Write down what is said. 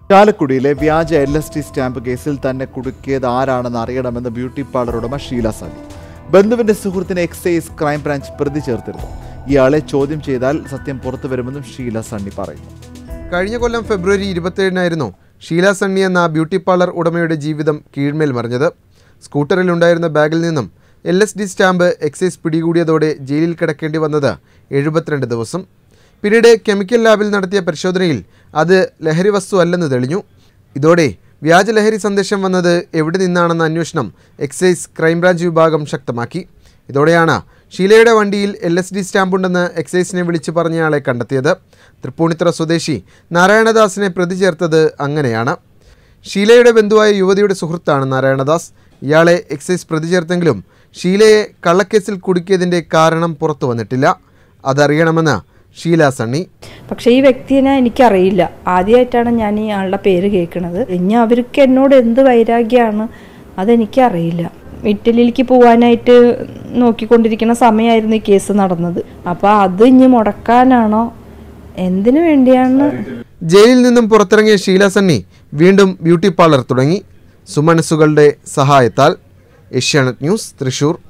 ചാലക്കുടിയിലെ വ്യാജ L S T stamp കേസിൽ തന്നെ കുടുക്കിയത് ആരാണെന്ന് അറിയണമെന്ന് ബ്യൂട്ടി പാർലർ ഉടമ ഷീല സണ്ണി ബന്ധുവിന്റെ സുഹൃത്തിനെ എക്സൈസ് ക്രൈംബ്രാഞ്ച് പ്രതി ചേർത്തിരുന്നു ഇയാളെ ചോദ്യം ചെയ്താൽ സത്യം പുറത്തു വരുമെന്നും ഷീല സണ്ണി പറയുന്നു കഴിഞ്ഞ കൊല്ലം ഫെബ്രുവരി ഇരുപത്തിയേഴിനായിരുന്നു ഷീല സണ്ണി എന്ന ബ്യൂട്ടി പാർലർ ഉടമയുടെ ജീവിതം കീഴ്മേൽ മറിഞ്ഞത് സ്കൂട്ടറിലുണ്ടായിരുന്ന ബാഗിൽ നിന്നും L S D stamp excise പിടികൂടിയതോടെ ജയിലിൽ കിടക്കേണ്ടി വന്നത് എഴുപത്തിരണ്ട് ദിവസം പിന്നീട് കെമിക്കൽ ലാബിൽ നടത്തിയ പരിശോധനയിൽ അത് ലഹരി വസ്തു അല്ലെന്ന് തെളിഞ്ഞു ഇതോടെ വ്യാജ ലഹരി സന്ദേശം വന്നത് എവിടെ നിന്നാണെന്ന അന്വേഷണം എക്സൈസ് ക്രൈംബ്രാഞ്ച് വിഭാഗം ശക്തമാക്കി ഇതോടെയാണ് ഷീലയുടെ വണ്ടിയിൽ എൽ എസ് ഡി സ്റ്റാമ്പുണ്ടെന്ന് എക്സൈസിനെ വിളിച്ചു പറഞ്ഞയാളെ കണ്ടെത്തിയത് തൃപ്പൂണിത്തുറ സ്വദേശി നാരായണദാസിനെ പ്രതി ചേർത്തത് അങ്ങനെയാണ് ഷീലയുടെ ബന്ധുവായ യുവതിയുടെ സുഹൃത്താണ് നാരായണദാസ് ഇയാളെ എക്സൈസ് പ്രതി ചേർത്തെങ്കിലും ഷീലയെ കള്ളക്കേസിൽ കുടുക്കിയതിൻ്റെ കാരണം പുറത്തു വന്നിട്ടില്ല അതറിയണമെന്ന് ഷീല സണ്ണി പക്ഷേ ഈ വ്യക്തിനെ എനിക്കറിയില്ല ആദ്യമായിട്ടാണ് ഞാൻ ഈ ആളുടെ പേര് കേൾക്കുന്നത് ഇനി അവർക്ക് എന്നോട് എന്ത് വൈരാഗ്യമാണ് അതെനിക്കറിയില്ല ഇറ്റലിയിലേക്ക് പോകാനായിട്ട് നോക്കിക്കൊണ്ടിരിക്കുന്ന സമയമായിരുന്നു ഈ കേസ് നടന്നത് അപ്പോൾ അത് ഇനി മുടക്കാനാണോ എന്തിനു വേണ്ടിയാണ് ജയിലിൽ നിന്നും പുറത്തിറങ്ങിയ ഷീല സണ്ണി വീണ്ടും ബ്യൂട്ടി പാർലർ തുടങ്ങി സുമനസ്സുകളുടെ സഹായത്താൽ ഏഷ്യാനെറ്റ് ന്യൂസ് തൃശൂർ